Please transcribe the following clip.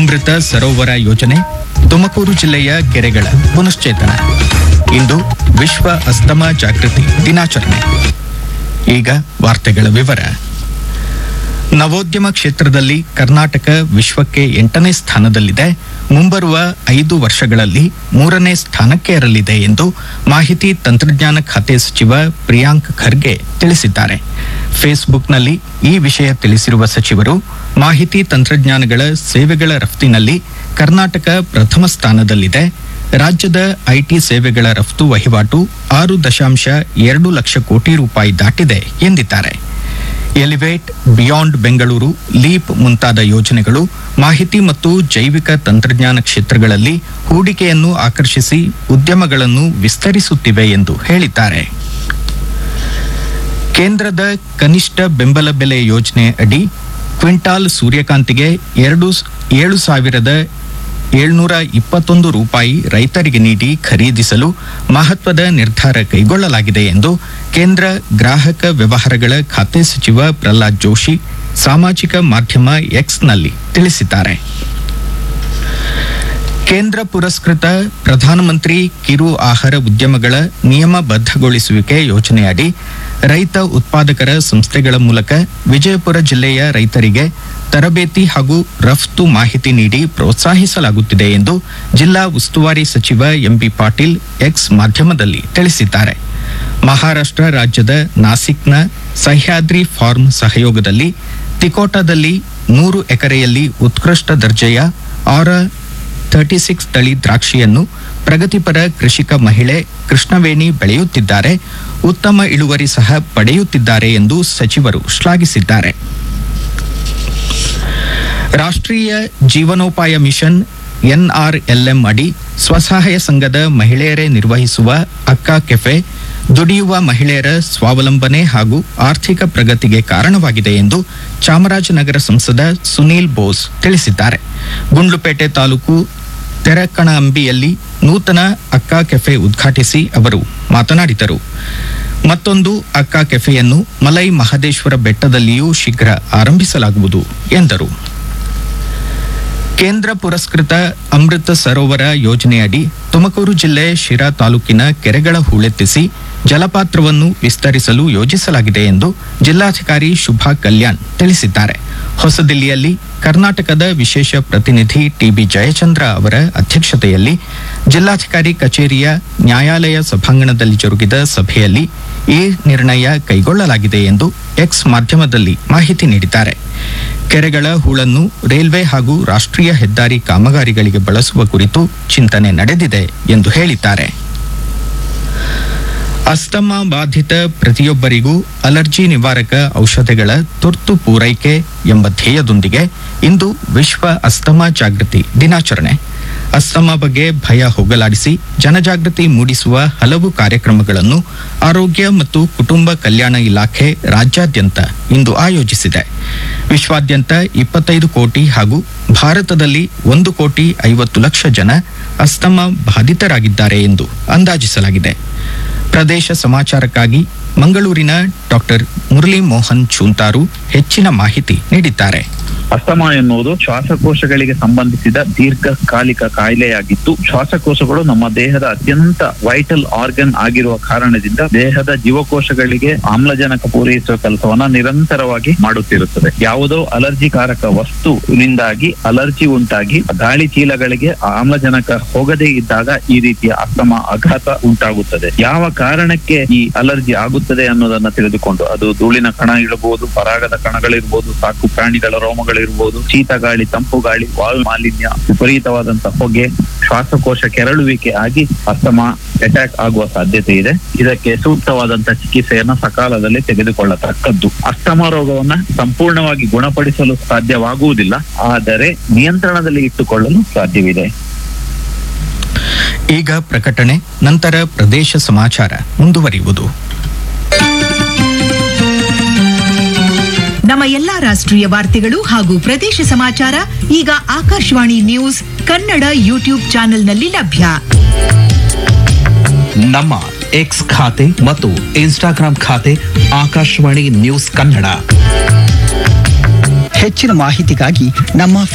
ಅಮೃತ ಸರೋವರ ಯೋಜನೆ ತುಮಕೂರು ಜಿಲ್ಲೆಯ ಕೆರೆಗಳ ಪುನಶ್ಚೇತನ ಇಂದು ವಿಶ್ವ ಅಸ್ತಮಾ ಜಾಗೃತಿ ದಿನಾಚರಣೆ ಈಗ ವಾರ್ತೆಗಳ ವಿವರ ನವೋದ್ಯಮ ಕ್ಷೇತ್ರದಲ್ಲಿ ಕರ್ನಾಟಕ ವಿಶ್ವಕ್ಕೆ ಎಂಟನೇ ಸ್ಥಾನದಲ್ಲಿದೆ ಮುಂಬರುವ ಐದು ವರ್ಷಗಳಲ್ಲಿ ಮೂರನೇ ಸ್ಥಾನಕ್ಕೆ ಏರಲಿದೆ ಎಂದು ಮಾಹಿತಿ ತಂತ್ರಜ್ಞಾನ ಖಾತೆ ಸಚಿವ ಪ್ರಿಯಾಂಕ್ ಖರ್ಗೆ ತಿಳಿಸಿದ್ದಾರೆ ಫೇಸ್ಬುಕ್ನಲ್ಲಿ ಈ ವಿಷಯ ತಿಳಿಸಿರುವ ಸಚಿವರು ಮಾಹಿತಿ ತಂತ್ರಜ್ಞಾನಗಳ ಸೇವೆಗಳ ರಫ್ತಿನಲ್ಲಿ ಕರ್ನಾಟಕ ಪ್ರಥಮ ಸ್ಥಾನದಲ್ಲಿದೆ ರಾಜ್ಯದ ಐಟಿ ಸೇವೆಗಳ ರಫ್ತು ವಹಿವಾಟು ಆರು ದಶಾಂಶ ಎರಡು ಲಕ್ಷ ಕೋಟಿ ರೂಪಾಯಿ ದಾಟಿದೆ ಎಂದಿದ್ದಾರೆ ಎಲಿವೇಟ್ ಬಿಯಾಂಡ್ ಬೆಂಗಳೂರು ಲೀಪ್ ಮುಂತಾದ ಯೋಜನೆಗಳು ಮಾಹಿತಿ ಮತ್ತು ಜೈವಿಕ ತಂತ್ರಜ್ಞಾನ ಕ್ಷೇತ್ರಗಳಲ್ಲಿ ಹೂಡಿಕೆಯನ್ನು ಆಕರ್ಷಿಸಿ ಉದ್ಯಮಗಳನ್ನು ವಿಸ್ತರಿಸುತ್ತಿವೆ ಎಂದು ಹೇಳಿದ್ದಾರೆ ಕೇಂದ್ರದ ಕನಿಷ್ಠ ಬೆಂಬಲ ಬೆಲೆ ಯೋಜನೆ ಅಡಿ ಕ್ವಿಂಟಾಲ್ ಸೂರ್ಯಕಾಂತಿಗೆ ಎರಡು ಸ್- ಏಳು ಸಾವಿರದ ಏಳ್ನೂರ ಇಪ್ಪತ್ತೊಂದು ರೂಪಾಯಿ ರೈತರಿಗೆ ನೀಡಿ ಖರೀದಿಸಲು ಮಹತ್ವದ ನಿರ್ಧಾರ ಕೈಗೊಳ್ಳಲಾಗಿದೆ ಎಂದು ಕೇಂದ್ರ ಗ್ರಾಹಕ ವ್ಯವಹಾರಗಳ ಖಾತೆ ಸಚಿವ ಪ್ರಹ್ಲಾದ್ ಜೋಶಿ ಸಾಮಾಜಿಕ ಮಾಧ್ಯಮ ಎಕ್ಸ್ನಲ್ಲಿ ತಿಳಿಸಿದ್ದಾರೆ ಕೇಂದ್ರ ಪುರಸ್ಕೃತ ಪ್ರಧಾನಮಂತ್ರಿ ಕಿರು ಆಹಾರ ಉದ್ಯಮಗಳ ನಿಯಮಬದ್ಧಗೊಳಿಸುವಿಕೆ ಯೋಜನೆಯಡಿ ರೈತ ಉತ್ಪಾದಕರ ಸಂಸ್ಥೆಗಳ ಮೂಲಕ ವಿಜಯಪುರ ಜಿಲ್ಲೆಯ ರೈತರಿಗೆ ತರಬೇತಿ ಹಾಗೂ ರಫ್ತು ಮಾಹಿತಿ ನೀಡಿ ಪ್ರೋತ್ಸಾಹಿಸಲಾಗುತ್ತಿದೆ ಎಂದು ಜಿಲ್ಲಾ ಉಸ್ತುವಾರಿ ಸಚಿವ ಎಂಬಿ ಪಾಟೀಲ್ ಎಕ್ಸ್ ಮಾಧ್ಯಮದಲ್ಲಿ ತಿಳಿಸಿದ್ದಾರೆ ಮಹಾರಾಷ್ಟ್ರ ರಾಜ್ಯದ ನಾಸಿಕ್ನ ಸಹ್ಯಾದ್ರಿ ಫಾರ್ಮ್ ಸಹಯೋಗದಲ್ಲಿ ತಿಕೋಟಾದಲ್ಲಿ ನೂರು ಎಕರೆಯಲ್ಲಿ ಉತ್ಕೃಷ್ಟ ದರ್ಜೆಯ ಆರ ಥರ್ಟಿ ಸಿಕ್ಸ್ ತಳಿ ದ್ರಾಕ್ಷಿಯನ್ನು ಪ್ರಗತಿಪರ ಕೃಷಿಕ ಮಹಿಳೆ ಕೃಷ್ಣವೇಣಿ ಬೆಳೆಯುತ್ತಿದ್ದಾರೆ ಉತ್ತಮ ಇಳುವರಿ ಸಹ ಪಡೆಯುತ್ತಿದ್ದಾರೆ ಎಂದು ಸಚಿವರು ಶ್ಲಾಘಿಸಿದ್ದಾರೆ ರಾಷ್ಟ್ರೀಯ ಜೀವನೋಪಾಯ ಮಿಷನ್ ಎನ್ಆರ್ಎಲ್ಎಂ ಅಡಿ ಸ್ವಸಹಾಯ ಸಂಘದ ಮಹಿಳೆಯರೇ ನಿರ್ವಹಿಸುವ ಅಕ್ಕ ಕೆಫೆ ದುಡಿಯುವ ಮಹಿಳೆಯರ ಸ್ವಾವಲಂಬನೆ ಹಾಗೂ ಆರ್ಥಿಕ ಪ್ರಗತಿಗೆ ಕಾರಣವಾಗಿದೆ ಎಂದು ಚಾಮರಾಜನಗರ ಸಂಸದ ಸುನೀಲ್ ಬೋಸ್ ತಿಳಿಸಿದ್ದಾರೆ ಗುಂಡ್ಲುಪೇಟೆ ತಾಲೂಕು ತೆರಕಣಂಬಿಯಲ್ಲಿ ನೂತನ ಅಕ್ಕ ಕೆಫೆ ಉದ್ಘಾಟಿಸಿ ಅವರು ಮಾತನಾಡಿದರು ಮತ್ತೊಂದು ಅಕ್ಕ ಕೆಫೆಯನ್ನು ಮಲೈ ಮಹದೇಶ್ವರ ಬೆಟ್ಟದಲ್ಲಿಯೂ ಶೀಘ್ರ ಆರಂಭಿಸಲಾಗುವುದು ಎಂದರು ಕೇಂದ್ರ ಪುರಸ್ಕೃತ ಅಮೃತ ಸರೋವರ ಯೋಜನೆಯಡಿ ತುಮಕೂರು ಜಿಲ್ಲೆ ಶಿರಾ ತಾಲೂಕಿನ ಕೆರೆಗಳ ಹೂಳೆತ್ತಿಸಿ ಜಲಪಾತ್ರವನ್ನು ವಿಸ್ತರಿಸಲು ಯೋಜಿಸಲಾಗಿದೆ ಎಂದು ಜಿಲ್ಲಾಧಿಕಾರಿ ಶುಭಾ ಕಲ್ಯಾಣ್ ತಿಳಿಸಿದ್ದಾರೆ ಹೊಸದಿಲ್ಲಿಯಲ್ಲಿ ಕರ್ನಾಟಕದ ವಿಶೇಷ ಪ್ರತಿನಿಧಿ ಟಿಬಿ ಜಯಚಂದ್ರ ಅವರ ಅಧ್ಯಕ್ಷತೆಯಲ್ಲಿ ಜಿಲ್ಲಾಧಿಕಾರಿ ಕಚೇರಿಯ ನ್ಯಾಯಾಲಯ ಸಭಾಂಗಣದಲ್ಲಿ ಜರುಗಿದ ಸಭೆಯಲ್ಲಿ ಈ ನಿರ್ಣಯ ಕೈಗೊಳ್ಳಲಾಗಿದೆ ಎಂದು ಎಕ್ಸ್ ಮಾಧ್ಯಮದಲ್ಲಿ ಮಾಹಿತಿ ನೀಡಿದ್ದಾರೆ ಕೆರೆಗಳ ಹೂಳನ್ನು ರೈಲ್ವೆ ಹಾಗೂ ರಾಷ್ಟ್ರೀಯ ಹೆದ್ದಾರಿ ಕಾಮಗಾರಿಗಳಿಗೆ ಬಳಸುವ ಕುರಿತು ಚಿಂತನೆ ನಡೆದಿದೆ ಎಂದು ಹೇಳಿದ್ದಾರೆ ಅಸ್ತಮಾ ಬಾಧಿತ ಪ್ರತಿಯೊಬ್ಬರಿಗೂ ಅಲರ್ಜಿ ನಿವಾರಕ ಔಷಧಿಗಳ ತುರ್ತು ಪೂರೈಕೆ ಎಂಬ ಧ್ಯೇಯದೊಂದಿಗೆ ಇಂದು ವಿಶ್ವ ಅಸ್ತಮಾ ಜಾಗೃತಿ ದಿನಾಚರಣೆ ಅಸ್ತಮಾ ಬಗ್ಗೆ ಭಯ ಹೋಗಲಾಡಿಸಿ ಜನಜಾಗೃತಿ ಮೂಡಿಸುವ ಹಲವು ಕಾರ್ಯಕ್ರಮಗಳನ್ನು ಆರೋಗ್ಯ ಮತ್ತು ಕುಟುಂಬ ಕಲ್ಯಾಣ ಇಲಾಖೆ ರಾಜ್ಯಾದ್ಯಂತ ಇಂದು ಆಯೋಜಿಸಿದೆ ವಿಶ್ವಾದ್ಯಂತ ಇಪ್ಪತ್ತೈದು ಕೋಟಿ ಹಾಗೂ ಭಾರತದಲ್ಲಿ ಒಂದು ಕೋಟಿ ಐವತ್ತು ಲಕ್ಷ ಜನ ಅಸ್ತಮಾ ಬಾಧಿತರಾಗಿದ್ದಾರೆ ಎಂದು ಅಂದಾಜಿಸಲಾಗಿದೆ ಪ್ರದೇಶ ಸಮಾಚಾರಕ್ಕಾಗಿ ಮಂಗಳೂರಿನ ಡಾಕ್ಟರ್ ಮುರಳಿ ಮೋಹನ್ ಚೂಂತಾರು ಹೆಚ್ಚಿನ ಮಾಹಿತಿ ನೀಡಿದ್ದಾರೆ ಅಸ್ತಮಾ ಎನ್ನುವುದು ಶ್ವಾಸಕೋಶಗಳಿಗೆ ಸಂಬಂಧಿಸಿದ ದೀರ್ಘಕಾಲಿಕ ಕಾಯಿಲೆಯಾಗಿದ್ದು ಶ್ವಾಸಕೋಶಗಳು ನಮ್ಮ ದೇಹದ ಅತ್ಯಂತ ವೈಟಲ್ ಆರ್ಗನ್ ಆಗಿರುವ ಕಾರಣದಿಂದ ದೇಹದ ಜೀವಕೋಶಗಳಿಗೆ ಆಮ್ಲಜನಕ ಪೂರೈಸುವ ಕೆಲಸವನ್ನ ನಿರಂತರವಾಗಿ ಮಾಡುತ್ತಿರುತ್ತದೆ ಯಾವುದೋ ಅಲರ್ಜಿಕಾರಕ ವಸ್ತುವಿನಿಂದಾಗಿ ಅಲರ್ಜಿ ಉಂಟಾಗಿ ಗಾಳಿ ಚೀಲಗಳಿಗೆ ಆಮ್ಲಜನಕ ಹೋಗದೇ ಇದ್ದಾಗ ಈ ರೀತಿಯ ಅಸ್ತಮಾ ಆಘಾತ ಉಂಟಾಗುತ್ತದೆ ಯಾವ ಕಾರಣಕ್ಕೆ ಈ ಅಲರ್ಜಿ ಆಗುತ್ತದೆ ಅನ್ನೋದನ್ನ ತಿಳಿದುಕೊಂಡು ಅದು ಧೂಳಿನ ಕಣ ಇರಬಹುದು ಪರಾಗದ ಕಣಗಳಿರ್ಬೋದು ಸಾಕು ಪ್ರಾಣಿಗಳ ರೋಮಗಳಿರ್ಬೋದು ಶೀತ ಗಾಳಿ ತಂಪು ಗಾಳಿ ವಾಯು ಮಾಲಿನ್ಯ ವಿಪರೀತವಾದಂತಹ ಹೊಗೆ ಶ್ವಾಸಕೋಶ ಕೆರಳುವಿಕೆ ಆಗಿ ಅಸ್ತಮಾ ಅಟ್ಯಾಕ್ ಆಗುವ ಸಾಧ್ಯತೆ ಇದೆ ಇದಕ್ಕೆ ಸೂಕ್ತವಾದಂತಹ ಚಿಕಿತ್ಸೆಯನ್ನ ಸಕಾಲದಲ್ಲಿ ತೆಗೆದುಕೊಳ್ಳತಕ್ಕದ್ದು ಅಸ್ತಮಾ ರೋಗವನ್ನ ಸಂಪೂರ್ಣವಾಗಿ ಗುಣಪಡಿಸಲು ಸಾಧ್ಯವಾಗುವುದಿಲ್ಲ ಆದರೆ ನಿಯಂತ್ರಣದಲ್ಲಿ ಇಟ್ಟುಕೊಳ್ಳಲು ಸಾಧ್ಯವಿದೆ ಈಗ ಪ್ರಕಟಣೆ ನಂತರ ಪ್ರದೇಶ ಸಮಾಚಾರ ಮುಂದುವರಿಯುವುದು ನಮ್ಮ ಎಲ್ಲಾ ರಾಷ್ಟ್ರೀಯ ವಾರ್ತೆಗಳು ಹಾಗೂ ಪ್ರದೇಶ ಸಮಾಚಾರ ಈಗ ಆಕಾಶವಾಣಿ ನ್ಯೂಸ್ ಕನ್ನಡ ಯೂಟ್ಯೂಬ್ ಚಾನೆಲ್ನಲ್ಲಿ ಲಭ್ಯ ನಮ್ಮ ಎಕ್ಸ್ ಖಾತೆ ಮತ್ತು ಇನ್ಸ್ಟಾಗ್ರಾಂ ಖಾತೆ ಆಕಾಶವಾಣಿ ನ್ಯೂಸ್ ಕನ್ನಡ ಹೆಚ್ಚಿನ ಮಾಹಿತಿಗಾಗಿ ನಮ್ಮ